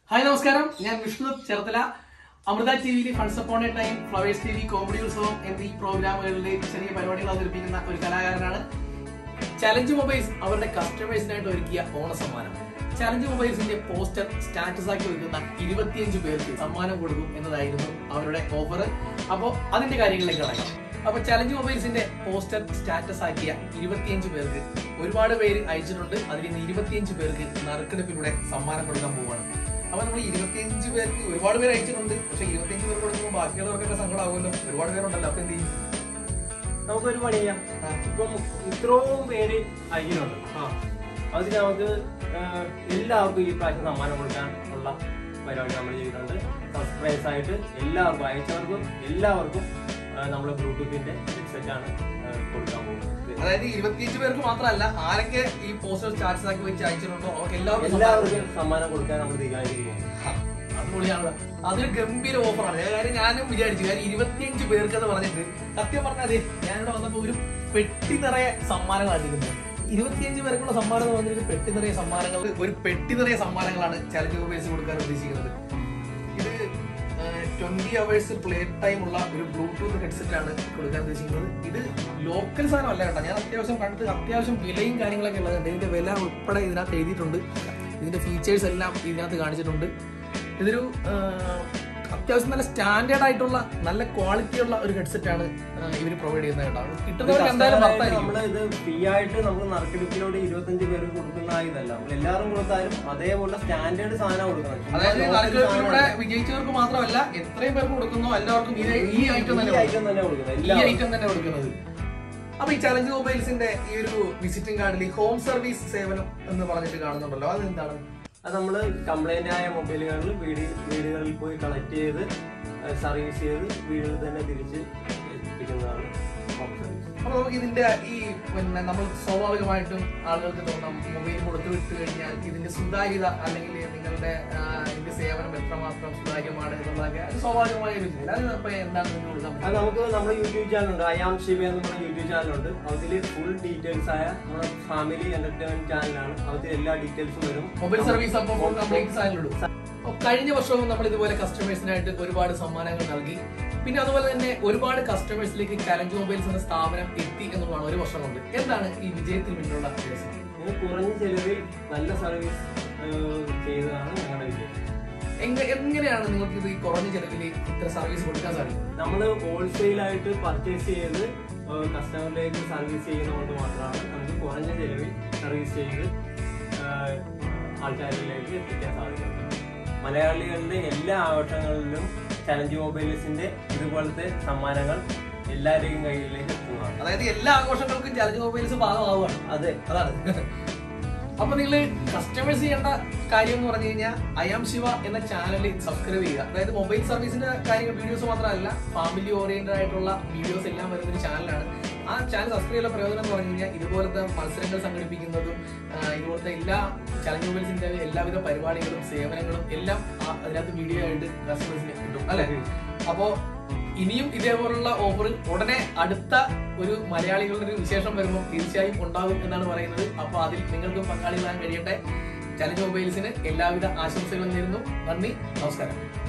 Hi നമസ്കാരം ഞാൻ Vishnu Cherthala Amrita T വിയിൽ funs upon a time flowers T V comedy Utsavam എന്നീ പ്രോഗ്രാമുകളിലെ ചെറിയ പരിപാടികൾ അവതരിപ്പിക്കുന്ന ഒരു കലാകാരനാണ് ചലഞ്ച് മൊബൈൽസ് അവരുടെ കസ്റ്റമേഴ്സിനായിട്ട് ഒരുക്കിയ ഓണ സമ്മാനം ചലഞ്ച് മൊബൈൽസിന്റെ പോസ്റ്റർ സ്റ്റാറ്റസ് ആക്കി വെക്കുന്ന ഇരുപത്തിയഞ്ച് പേർക്ക് സമ്മാനം കൊടുക്കും എന്നതായിരുന്നു അവരുടെ ഓഫർ അപ്പോൾ അതിന്റെ കാര്യങ്ങളിലേക്ക് കളയാം അപ്പൊ ചലഞ്ച് മൊബൈൽസിന്റെ പോസ്റ്റർ സ്റ്റാറ്റസ് ആക്കിയ ഇരുപത്തിയഞ്ച് പേർക്ക് ഒരുപാട് പേര് അയച്ചിട്ടുണ്ട് അതിൽ നിന്ന് ഇരുപത്തിയഞ്ച് പേർക്ക് നറുക്കെടുപ്പിലൂടെ സമ്മാനം കൊടുക്കാൻ പോവുകയാണ് അപ്പൊ നമ്മൾ ഇരുപത്തിയഞ്ച് പേർക്ക് ഒരുപാട് പേര് അയച്ചിട്ടുണ്ട് പക്ഷെ ഇരുപത്തിയഞ്ച് പേർക്ക് കൊടുക്കുമ്പോൾ ബാക്കിയുള്ളവർക്കൊക്കെ സങ്കടമാകുമല്ലോ ഒരുപാട് പേരുണ്ടല്ലോ അപ്പൊ എന്ത് ചെയ്യും നമുക്കൊരു പണി ചെയ്യാം ആ. ഇപ്പം ഇത്രയും പേര് അയക്കുന്നുണ്ട് ആ അതിൽ നമുക്ക് ആ, എല്ലാവർക്കും ഈ പ്രാവശ്യം സമ്മാനം കൊടുക്കാൻ ഉള്ള പരിപാടി നമ്മൾ ചെയ്തിട്ടുണ്ട് സബ്സ്ക്രൈബേഴ്സ് ആയിട്ട് എല്ലാവർക്കും അയച്ചവർക്കും എല്ലാവർക്കും നമ്മൾ ബ്ലൂടൂത്തിന്റെ ഹെഡ്സെറ്റ് ആണ് ആ, കൊടുക്കാൻ പോകുന്നത് അതായത് ഇരുപത്തിയഞ്ച് പേർക്ക് മാത്രമല്ല ആരൊക്കെ ഈ പോസ്റ്റർ സ്റ്റാറ്റസ് ആക്കി വെച്ച് അയച്ചിട്ടുണ്ടോ അവർക്ക് എല്ലാവർക്കും എല്ലാവർക്കും സമ്മാനം കൊടുക്കാൻ നമ്മൾ തീരുമാനിച്ചിരിക്കുകയാണ് അത് പൊളിയാണല്ലോ അതൊരു ഗംഭീര ഓഫറാണ് കാര്യം ഞാനും വിചാരിച്ചു കാര്യം ഇരുപത്തിയഞ്ച് പേർക്ക് എന്ന് പറഞ്ഞിട്ട് സത്യം പറഞ്ഞാൽ ഞാനിവിടെ വന്നപ്പോ ഒരു പെട്ടി നിറയെ സമ്മാനങ്ങളാണ് ഇരിക്കുന്നത് ഇരുപത്തിയഞ്ച് പേർക്കുള്ള സമ്മാനം എന്ന് പറഞ്ഞിട്ട് പെട്ടി നിറയെ സമ്മാനങ്ങൾ ഒരു പെട്ടി നിറയെ സമ്മാനങ്ങളാണ് ചലഞ്ച് മൊബൈൽസ് കൊടുക്കാൻ ഉദ്ദേശിക്കുന്നത് ഇത് ട്വന്റി അവേഴ്സ് പ്ലേ ടൈം ഉള്ള ഒരു ബ്ലൂടൂത്ത് ഹെഡ്സെറ്റ് ആണ് കൊടുക്കാൻ ഉദ്ദേശിക്കുന്നത് ഇത് ലോക്കൽ സാധനമല്ല കേട്ടോ ഞാൻ അത്യാവശ്യം കണ്ടിട്ട് അത്യാവശ്യം വിലയും കാര്യങ്ങളൊക്കെ ഉള്ളതുണ്ട് ഇതിന്റെ വില ഉൾപ്പെടെ ഇതിനകത്ത് എഴുതിയിട്ടുണ്ട് ഇതിന്റെ ഫീച്ചേഴ്സ് എല്ലാം ഇതിനകത്ത് കാണിച്ചിട്ടുണ്ട് ഇതൊരു ആ, അത്യാവശ്യം നല്ല സ്റ്റാൻഡേർഡ് ആയിട്ടുള്ള നല്ല ക്വാളിറ്റി ഉള്ള ഒരു ഹെഡ്സെറ്റ് ആണ് ഇവർ പ്രൊവൈഡ് ചെയ്യുന്നത് കേട്ടോ അത് കിട്ടുന്നവർക്ക് എന്തായാലും വർത്തായിരിക്കും നമ്മൾ ഇത് ഫ്രീ ആയിട്ട് നമുക്ക് നറുക്കെടുപ്പിലൂടെ ഇരുപത്തഞ്ച് പേർക്ക് കൊടുക്കുന്ന ഇതല്ല നമ്മൾ എല്ലാവരും കൊടുത്താലും അതേപോലെ സ്റ്റാൻഡേർഡ് സാധനം കൊടുക്കണം അതായത് നറുക്കെടുപ്പിലൂടെ വിജയിച്ചവർക്ക് മാത്രമല്ല എത്രയും പേർക്ക് കൊടുക്കുന്നോ എല്ലാവർക്കും ഈ- ഈ ഐറ്റം തന്നെ കൊടുക്കും. ഐറ്റം തന്നെ കൊടുക്കുന്നത് ഈ എല്ലാവർക്കും ഐറ്റം തന്നെ കൊടുക്കുന്നത് അപ്പൊ ഈ ചലഞ്ച് മൊബൈൽസിന്റെ ഈ ഒരു വിസിറ്റിംഗ് കാർഡിൽ ഹോം സർവീസ് സേവനം എന്ന് പറഞ്ഞിട്ട് കാണുന്നുണ്ടല്ലോ അത് എന്താണ് അത് നമ്മൾ കംപ്ലൈന്റ് ആയ മൊബൈലുകളിൽ വീട് വീടുകളിൽ പോയി കളക്ട് ചെയ്ത് സർവീസ് ചെയ്ത് വീട്ടിൽ തന്നെ തിരിച്ച് എത്തിക്കുന്നതാണ് ഹോം സർവീസ് അപ്പൊ നമുക്ക് ഇതിന്റെ ഈ പിന്നെ നമ്മൾ സ്വാഭാവികമായിട്ടും ആളുകൾക്ക് തോന്നാം മൊബൈൽ കൊടുത്തു വിട്ട് കഴിഞ്ഞാൽ ഇതിന്റെ സുതാര്യത അല്ലെങ്കിൽ നിങ്ങളുടെ ആ, ഇതിന്റെ സേവനം എത്രമാത്രം സുതാര്യമാണ് എന്നുള്ളതൊക്കെ അത് സ്വാഭാവികമായ ഒരു ചിന്ത അത് അപ്പൊ എന്താണ് നിങ്ങൾക്ക് കൊടുക്കാൻ അത് പറ്റുക നമുക്ക് നമ്മുടെ യൂട്യൂബ് ചാനലുണ്ട് അയാം ഷിബ എന്ന് പറഞ്ഞ യൂട്യൂബ് ചാനലുണ്ട് അതിൽ ഫുൾ ഡീറ്റെയിൽസ് ആയ നമ്മുടെ ഫാമിലി എന്റർടൈൻമെന്റ് ചാനലാണ് അതിൽ എല്ലാ ഡീറ്റെയിൽസും വരും മൊബൈൽ സർവീസ് അപ്പോൾ ഫുൾ കംപ്ലീറ്റ് സാധനങ്ങളുണ്ട് അപ്പൊ കഴിഞ്ഞ വർഷവും നമ്മൾ ഇതുപോലെ കസ്റ്റമേഴ്സിനായിട്ട് ഒരുപാട് സമ്മാനങ്ങൾ നൽകി പിന്നെ അതുപോലെ തന്നെ ഒരുപാട് കസ്റ്റമേഴ്സിലേക്ക് ചലഞ്ച് മൊബൈൽസ് എന്ന സ്ഥാപനം എത്തി എന്നുള്ളതാണ് ഒരു വർഷം കൊണ്ട് എന്താണ് ഈ വിജയത്തിന് പിന്നിലുള്ള രഹസ്യം ഇത് കുറഞ്ഞ ചെലവിൽ നല്ല സർവീസ് ചെയ്തതാണ് ഞങ്ങളുടെ വിജയം എങ്ങ- എങ്ങനെയാണ് നിങ്ങൾക്ക് ഇത് ഈ കുറഞ്ഞ ചെലവിൽ ഇത്ര സർവീസ് കൊടുക്കാൻ സാധിക്കുന്നത് നമ്മൾ ഹോൾസെയിൽ ആയിട്ട് പർച്ചേസ് ചെയ്ത് കസ്റ്റമറിലേക്ക് സർവീസ് ചെയ്യുന്നതുകൊണ്ട് മാത്രമാണ് നമുക്ക് കുറഞ്ഞ ചെലവിൽ സർവീസ് ചെയ്ത് ഏഹ്, ആൾക്കാരിലേക്ക് എത്തിക്കാൻ സാധിക്കുന്നത് മലയാളികളുടെ എല്ലാ ആഘോഷങ്ങളിലും ചലഞ്ച് മൊബൈൽസിന്റെ ഇതുപോലത്തെ സമ്മാനങ്ങൾ എല്ലാവരുടെയും കയ്യിലേക്ക് എത്തുന്നതാണ് അതായത് എല്ലാ ആഘോഷങ്ങൾക്കും ചലഞ്ച് മൊബൈൽസ് ഭാഗമാവുകയാണ് അതെ അതാണ് അപ്പൊ നിങ്ങൾ കസ്റ്റമേഴ്സ് ചെയ്യേണ്ട കാര്യം എന്ന് പറഞ്ഞു കഴിഞ്ഞാൽ അയാം ശിവ എന്ന ചാനൽ സബ്സ്ക്രൈബ് ചെയ്യുക അതായത് മൊബൈൽ സർവീസിന്റെ കാര്യങ്ങൾ വീഡിയോസ് മാത്രമല്ല ഫാമിലി ഓറിയന്റഡ് ആയിട്ടുള്ള വീഡിയോസ് എല്ലാം വരുന്ന ഒരു ചാനലാണ് ആ ചാനൽ സബ്സ്ക്രൈബ് ചെയ്യുന്ന പ്രയോജനം എന്ന് പറഞ്ഞു കഴിഞ്ഞാൽ ഇതുപോലത്തെ മത്സരങ്ങൾ സംഘടിപ്പിക്കുന്നതും ആ, ഇതുപോലത്തെ എല്ലാ ചലഞ്ച് മൊബൈൽസിന്റെ എല്ലാവിധ പരിപാടികളും സേവനങ്ങളും എല്ലാം ആ- അതിനകത്ത് വീഡിയോ ആയിട്ട് കസ്റ്റമേഴ്സിന് കിട്ടും അല്ലെ അപ്പോ ഇനിയും ഇതേപോലുള്ള ഓഫർ ഉടനെ അടുത്ത ഒരു മലയാളികളുടെ ഒരു വിശേഷം വരുമ്പോൾ തീർച്ചയായും ഉണ്ടാകും എന്നാണ് പറയുന്നത് അപ്പൊ അതിൽ നിങ്ങൾക്കും പങ്കാളികളാൻ കഴിയട്ടെ ചലഞ്ച് മൊബൈൽസിന് എല്ലാവിധ ആശംസകളും നേരുന്നു നന്ദി നമസ്കാരം